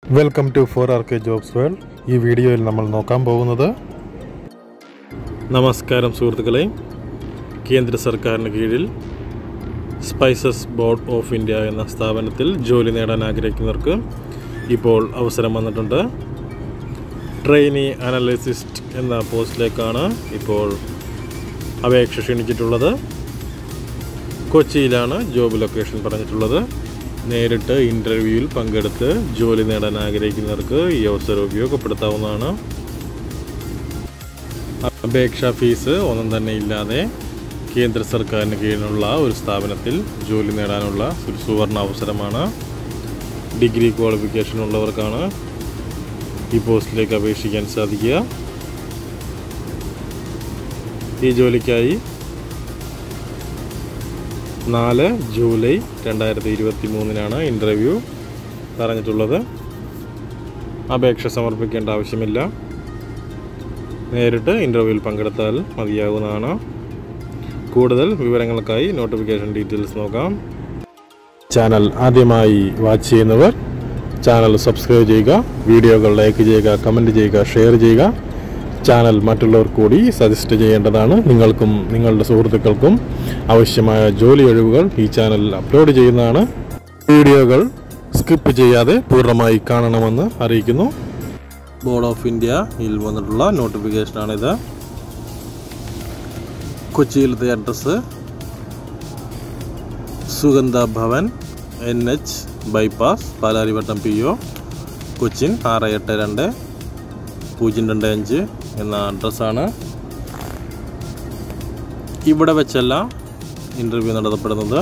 welcome to four R K jobs world ഈ വീഡിയോയിൽ നമ്മൾ നോക്കാൻ പോകുന്നത് നമസ്കാരം സുഹൃത്തുക്കളെ കേന്ദ്ര സർക്കാരിന് കീഴിൽ സ്പൈസസ് ബോർഡ് ഓഫ് ഇന്ത്യ എന്ന സ്ഥാപനത്തിൽ ജോലി നേടാൻ ആഗ്രഹിക്കുന്നവർക്ക് ഇപ്പോൾ അവസരം വന്നിട്ടുണ്ട് ട്രെയിനി അനലിസിസ്റ്റ് എന്ന പോസ്റ്റിലേക്കാണ് ഇപ്പോൾ അപേക്ഷ ക്ഷണിച്ചിട്ടുള്ളത് കൊച്ചിയിലാണ് ജോബ് ലൊക്കേഷൻ പറഞ്ഞിട്ടുള്ളത് നേരിട്ട് ഇൻ്റർവ്യൂവിൽ പങ്കെടുത്ത് ജോലി നേടാൻ ആഗ്രഹിക്കുന്നവർക്ക് ഈ അവസരം ഉപയോഗപ്പെടുത്താവുന്നതാണ് അപേക്ഷാ ഫീസ് ഒന്നും തന്നെ ഇല്ലാതെ കേന്ദ്ര സർക്കാരിന് കീഴിലുള്ള ഒരു സ്ഥാപനത്തിൽ ജോലി നേടാനുള്ള ഒരു സുവർണ അവസരമാണ് ഡിഗ്രി ക്വാളിഫിക്കേഷൻ ഉള്ളവർക്കാണ് ഈ പോസ്റ്റിലേക്ക് അപേക്ഷിക്കാൻ സാധിക്കുക ഈ ജോലിക്കായി നാല് ജൂലൈ രണ്ടായിരത്തി ഇരുപത്തി മൂന്നിനാണ് ഇൻ്റർവ്യൂ പറഞ്ഞിട്ടുള്ളത് അപേക്ഷ സമർപ്പിക്കേണ്ട ആവശ്യമില്ല നേരിട്ട് ഇൻ്റർവ്യൂവിൽ പങ്കെടുത്താൽ മതിയാകുന്നതാണ് കൂടുതൽ വിവരങ്ങൾക്കായി നോട്ടിഫിക്കേഷൻ ഡീറ്റെയിൽസ് നോക്കാം ചാനൽ ആദ്യമായി വാച്ച് ചെയ്യുന്നവർ ചാനൽ സബ്സ്ക്രൈബ് ചെയ്യുക വീഡിയോകൾ ലൈക്ക് ചെയ്യുക കമൻറ്റ് ചെയ്യുക ഷെയർ ചെയ്യുക ചാനൽ മറ്റുള്ളവർ കൂടി സജസ്റ്റ് ചെയ്യേണ്ടതാണ് നിങ്ങൾക്കും നിങ്ങളുടെ സുഹൃത്തുക്കൾക്കും ആവശ്യമായ ജോലി ഒഴിവുകൾ ഈ ചാനലിൽ അപ്ലോഡ് ചെയ്യുന്നതാണ് വീഡിയോകൾ സ്കിപ്പ് ചെയ്യാതെ പൂർണ്ണമായി കാണണമെന്ന് അറിയിക്കുന്നു ബോർഡ് ഓഫ് ഇന്ത്യയിൽ വന്നിട്ടുള്ള നോട്ടിഫിക്കേഷനാണിത് കൊച്ചിയിലത്തെ address Suganda Bhavan N H bypass Palarivattom P O Cochin ആറ് എട്ട് രണ്ട് പൂജ്യം രണ്ട് അഞ്ച് എന്ന അഡ്രസ്സാണ് ഇവിടെ വെച്ചല്ല ഇൻ്റർവ്യൂ നടത്തപ്പെടുന്നത്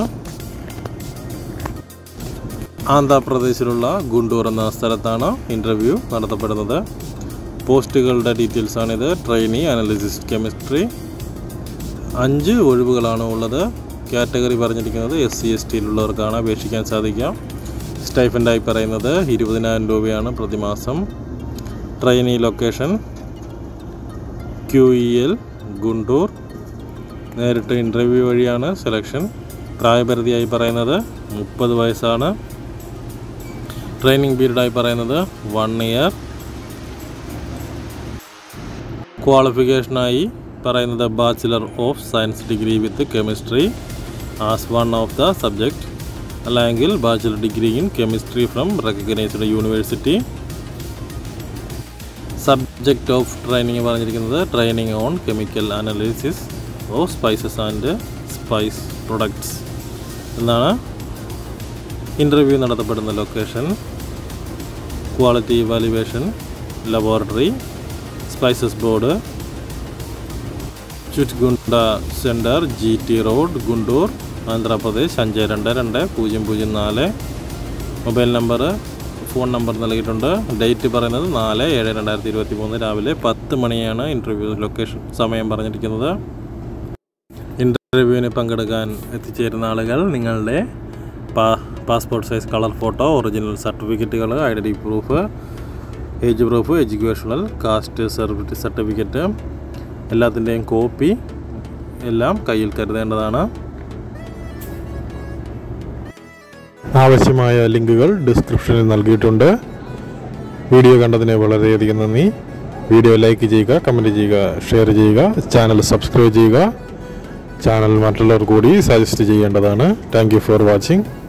ആന്ധ്രാപ്രദേശിലുള്ള ഗുണ്ടൂർ എന്ന സ്ഥലത്താണ് ഇൻ്റർവ്യൂ നടത്തപ്പെടുന്നത് പോസ്റ്റുകളുടെ ഡീറ്റെയിൽസാണിത് ട്രെയിനി അനാലിസിസ്റ്റ് കെമിസ്ട്രി അഞ്ച് ഒഴിവുകളാണ് ഉള്ളത് കാറ്റഗറി പറഞ്ഞിരിക്കുന്നത് എസ് സി എസ് ടിയിലുള്ളവർക്കാണ് അപേക്ഷിക്കാൻ സാധിക്കുക സ്റ്റൈഫൻ്റായി പറയുന്നത് ഇരുപതിനായിരം രൂപയാണ് പ്രതിമാസം trainee location Q E L Guntur നേരിട്ട് ഇൻ്റർവ്യൂ വഴിയാണ് സെലക്ഷൻ പ്രായപരിധിയായി പറയുന്നത് മുപ്പത് വയസ്സാണ് ട്രെയിനിങ് പീരീഡായി പറയുന്നത് വൺ ഇയർ ക്വാളിഫിക്കേഷനായി പറയുന്നത് bachelor of science degree with chemistry as one of the subject അല്ലെങ്കിൽ bachelor degree in chemistry from recognised university subject of training പറഞ്ഞിരിക്കുന്നത് training on chemical analysis of spices and spice products എന്നാണ് interview നടത്തപ്പെടുന്ന location quality evaluation laboratory spices board ചുറ്റ്ഗുണ്ട centre G T road Guntur Andhra Pradesh അഞ്ച് രണ്ട് രണ്ട് പൂജ്യം പൂജ്യം നാല് മൊബൈൽ നമ്പർ ഫോൺ നമ്പർ നൽകിയിട്ടുണ്ട് ഡേറ്റ് പറയുന്നത് നാല് ഏഴ് രണ്ടായിരത്തി ഇരുപത്തി മൂന്ന് രാവിലെ പത്ത് മണിയാണ് ഇൻ്റർവ്യൂ ലൊക്കേഷൻ സമയം പറഞ്ഞിരിക്കുന്നത് ഇൻ്റർവ്യൂവിന് പങ്കെടുക്കാൻ എത്തിച്ചേരുന്ന ആളുകൾ നിങ്ങളുടെ പാ passport size colour photo original സർട്ടിഫിക്കറ്റുകൾ identity proof age proof educational caste certificate എല്ലാത്തിൻ്റെയും കോപ്പി എല്ലാം കയ്യിൽ കരുതേണ്ടതാണ് ആവശ്യമായ ലിങ്കുകൾ ഡിസ്ക്രിപ്ഷനിൽ നൽകിയിട്ടുണ്ട് വീഡിയോ കണ്ടതിന് വളരെയധികം നന്ദി വീഡിയോ ലൈക്ക് ചെയ്യുക കമൻറ്റ് ചെയ്യുക ഷെയർ ചെയ്യുക ചാനൽ സബ്സ്ക്രൈബ് ചെയ്യുക ചാനൽ മറ്റുള്ളവർ കൂടി സജസ്റ്റ് ചെയ്യേണ്ടതാണ് താങ്ക് ഫോർ വാച്ചിങ്